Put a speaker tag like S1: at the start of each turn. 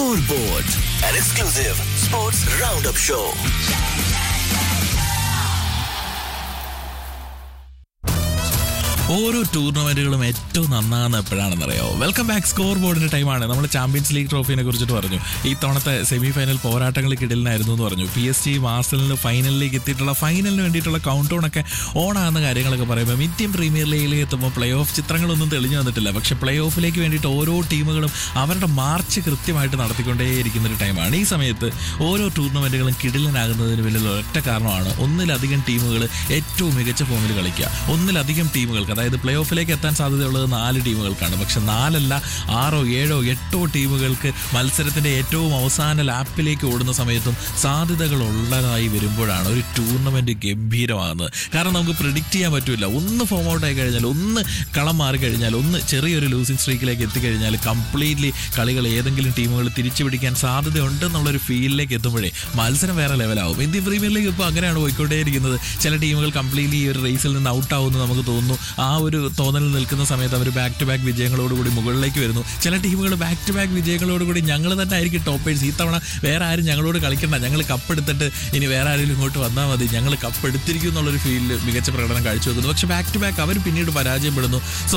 S1: Scoreboard, an exclusive sports roundup show.
S2: ഓരോ ടൂർണമെന്റുകളും ഏറ്റവും നന്നാകുന്ന എപ്പോഴാണെന്നറിയോ വെൽക്കം ബാക്ക് സ്കോർ ബോർഡിന്റെ ടൈമാണ് നമ്മൾ ചാമ്പ്യൻസ് ലീഗ് ട്രോഫിനെ കുറിച്ചിട്ട് പറഞ്ഞു ഈ തവണത്തെ സെമി ഫൈനൽ പോരാട്ടങ്ങൾ കിടലിനായിരുന്നു എന്ന് പറഞ്ഞു പി എസ് ജി മാസ്റ്റലിന് ഫൈനലിലേക്ക് എത്തിയിട്ടുള്ള ഫൈനലിന് വേണ്ടിയിട്ടുള്ള കൗണ്ട് ഡൗൺ ഒക്കെ ഓണാകുന്ന കാര്യങ്ങളൊക്കെ പറയുമ്പോൾ ഇന്ത്യൻ പ്രീമിയർ ലീഗിലേക്ക് എത്തുമ്പോൾ പ്ലേ ഓഫ് ചിത്രങ്ങളൊന്നും തെളിഞ്ഞു വന്നിട്ടില്ല പക്ഷേ പ്ലേ ഓഫിലേക്ക് വേണ്ടിയിട്ട് ഓരോ ടീമുകളും അവരുടെ മാർച്ച് കൃത്യമായിട്ട് നടത്തിക്കൊണ്ടേയിരിക്കുന്ന ഒരു ടൈമാണ് ഈ സമയത്ത് ഓരോ ടൂർണമെന്റുകളും കിടിലനാകുന്നതിന് വലിയ ഒറ്റ കാരണമാണ് ഒന്നിലധികം ടീമുകൾ ഏറ്റവും മികച്ച ഫോമിൽ കളിക്കുക ഒന്നിലധികം ടീമുകൾക്ക് അതായത് പ്ലേ ഓഫിലേക്ക് എത്താൻ സാധ്യതയുള്ളത് നാല് ടീമുകൾക്കാണ് പക്ഷെ നാലല്ല ആറോ ഏഴോ എട്ടോ ടീമുകൾക്ക് മത്സരത്തിന്റെ ഏറ്റവും അവസാന ലാപ്പിലേക്ക് ഓടുന്ന സമയത്തും സാധ്യതകൾ ഉള്ളതായി വരുമ്പോഴാണ് ഒരു ടൂർണമെന്റ് ഗംഭീരമാകുന്നത് കാരണം നമുക്ക് പ്രിഡിക്റ്റ് ചെയ്യാൻ പറ്റില്ല ഒന്ന് ഫോം ഔട്ട് ആയി കഴിഞ്ഞാൽ ഒന്ന് കളം മാറി കഴിഞ്ഞാൽ ഒന്ന് ചെറിയൊരു ലൂസിംഗ് സ്ട്രീക്കിലേക്ക് എത്തിക്കഴിഞ്ഞാൽ കംപ്ലീറ്റ്ലി കളികൾ ഏതെങ്കിലും ടീമുകൾ തിരിച്ചു പിടിക്കാൻ സാധ്യതയുണ്ടെന്നുള്ളൊരു ഫീലിലേക്ക് എത്തുമ്പോഴേ മത്സരം വേറെ ലെവലാവും ഇന്ത്യൻ പ്രീമിയർ ലീഗ് ഇപ്പോൾ അങ്ങനെയാണ് പോയിക്കൊണ്ടേയിരിക്കുന്നത് ചില ടീമുകൾ കംപ്ലീറ്റ്ലി ഈ ഒരു റേസിൽ നിന്ന് ഔട്ട് ആവുമെന്ന് നമുക്ക് തോന്നുന്നു ആ ഒരു തോന്നലിൽ നിൽക്കുന്ന സമയത്ത് അവർ ബാക്ക് ടു ബാക്ക് വിജയങ്ങളോടുകൂടി മുകളിലേക്ക് വരുന്നു ചില ടീമുകൾ ബാക്ക് ടു ബാക്ക് വിജയങ്ങളോടുകൂടി ഞങ്ങൾ തന്നെ ആയിരിക്കും ടോപ്പേഴ്സ് ഈ തവണ വേറെ ആരും ഞങ്ങളോട് കളിക്കണ്ട ഞങ്ങൾ കപ്പെടുത്തിട്ട് ഇനി വേറെ ആരെങ്കിലും ഇങ്ങോട്ട് വന്നാൽ മതി ഞങ്ങൾ കപ്പെടുത്തിരിക്കും എന്നുള്ളൊരു ഫീലിൽ മികച്ച പ്രകടനം കാഴ്ചവെക്കുന്നു പക്ഷെ ബാക്ക് ടു ബാക്ക് അവർ പിന്നീട് പരാജയപ്പെടുന്നു സോ